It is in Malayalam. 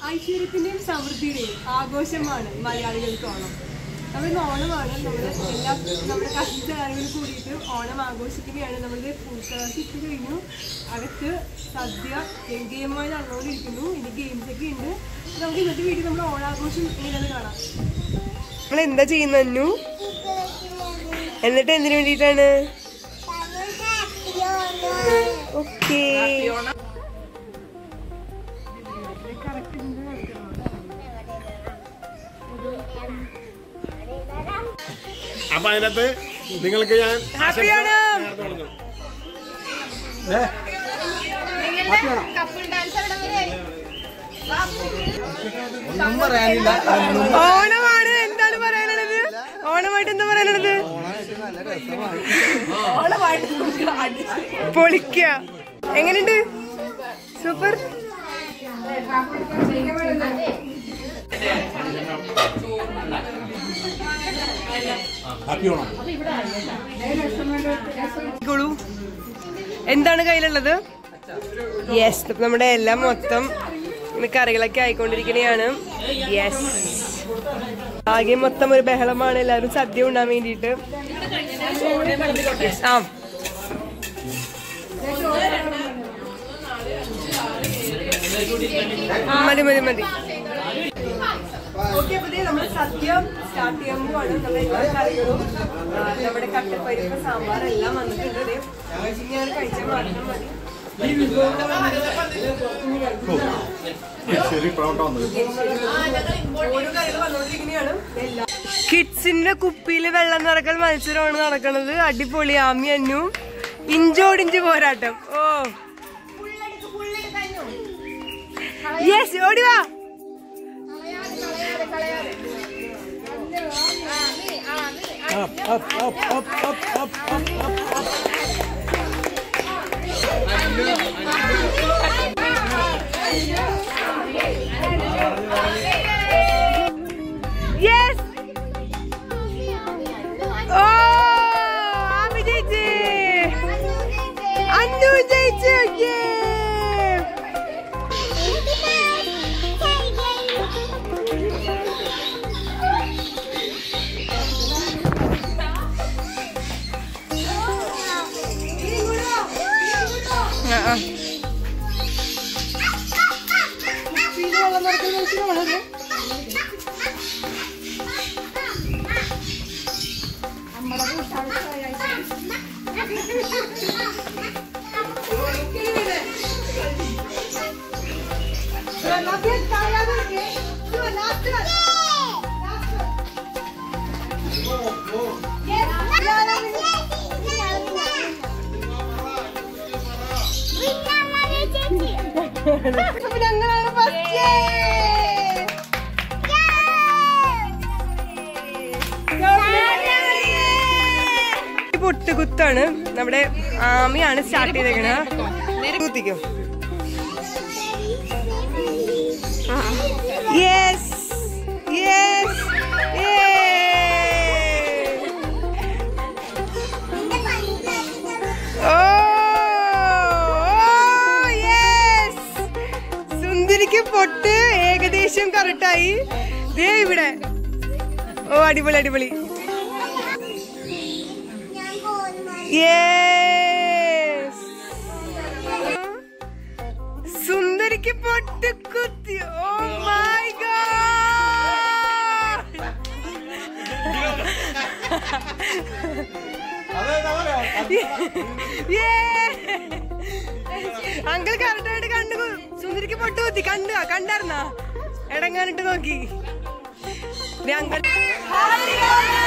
ഐശ്വര്യത്തിന്റെയും സമൃദ്ധിയുടെയും ആഘോഷമാണ് മലയാളികൾക്ക് ഓണം നമ്മുടെ ഓണമാണ് നമ്മൾ എല്ലാ നമ്മുടെ കസിൻസ് ആരെങ്കിലും കൂടിയിട്ട് ഓണം ആഘോഷിക്കുകയാണ് നമ്മൾ പൂക്കളൊക്കെ ഇട്ട് കഴിഞ്ഞു അകത്ത് സദ്യ ഗെയിമായി നടന്നുകൊണ്ടിരിക്കുന്നു ഇനി ഗെയിംസ് ഒക്കെ ഉണ്ട് അപ്പൊ നമുക്ക് ഇന്നത്തെ വീട്ടിൽ നമ്മുടെ ഓണാഘോഷം എങ്ങനെയാണ് കാണാം നമ്മൾ എന്താ ചെയ്യുന്നു എന്നിട്ട് എന്തിനു വേണ്ടിയിട്ടാണ് ഓക്കേ അപ്പൊ അതിനകത്ത് നിങ്ങൾക്ക് ഞാൻ ഹാപ്പി ആശംസ ഓണം നേർന്നു കൊടുക്കുന്നു. ഓണമാണ് എന്താണ് പറയാനുള്ളത് ഓണമായിട്ട് എന്താ പറയാനുള്ളത് പൊളിക്ക എങ്ങനെയുണ്ട് സൂപ്പർ ിക്കോളൂ എന്താണ് കയ്യിലുള്ളത് യെസ് നമ്മുടെ എല്ലാം മൊത്തം ഇന്ന് കറികളൊക്കെ ആയിക്കൊണ്ടിരിക്കണെയാണ് യെസ് ആകെ മൊത്തം ഒരു ബഹളമാണ് എല്ലാവരും സദ്യ ഉണ്ടാൻ വേണ്ടിയിട്ട് Yes, ആ മതി മതി മതി ഓക്കെ അപ്പൊ നമ്മൾ സദ്യ സ്റ്റാർട്ട് ചെയ്യാൻ പോവാണ് നമ്മുടെ എല്ലാ കറികളും ആ, നമ്മുടെ കട്ടപ്പരിപ്പ് സാമ്പാർ എല്ലാം വന്നിട്ടുണ്ട് ദേ, ഞാൻ കഴിച്ചാൽ മാത്രം മതി ഓരോ കറികൾ വന്നോണ്ടിരിക്കുന്നതാണ് എല്ലാം കിഡ്സിന്റെ കുപ്പിയിൽ വെള്ളം നിറക്കൽ മത്സരമാണ് നടക്കുന്നത് അടിപൊളി ആമി അന്നു ഇഞ്ചോടിഞ്ച് പോരാട്ടം ഓ യെസ് ഓടി വാ യെസ് ഓ ആമി ജയിച്ച് അന്നു ജയിച്ചു Yeah. ആ, ആ. അപ്പൊ ഞങ്ങളാണ് ഫസ്റ്റ് പൊട്ടുകുത്താണ് നമ്മുടെ ആമിയാണ് സ്റ്റാർട്ട് ചെയ്തേക്കണത് കുത്തിക്കോ യെസ് യെസ് ഓ യെസ് സുന്ദരിക്ക് പൊട്ട് ഏകദേശം കറക്റ്റായി ദേ ഇവിടെ ഓ അടിപൊളി അടിപൊളി യെസ് സുന്ദരിക്ക് പൊട്ട് കുത്തി ഓ മൈ ഗോഡ് അങ്കിൾ കറക്റ്റായിട്ട് കണ്ടു സുന്ദരിക്ക് പൊട്ട് കുത്തി കണ്ടു കണ്ടായിരുന്നാ എടങ്ങാനിട്ട് നോക്കി ദേ അങ്കിൾ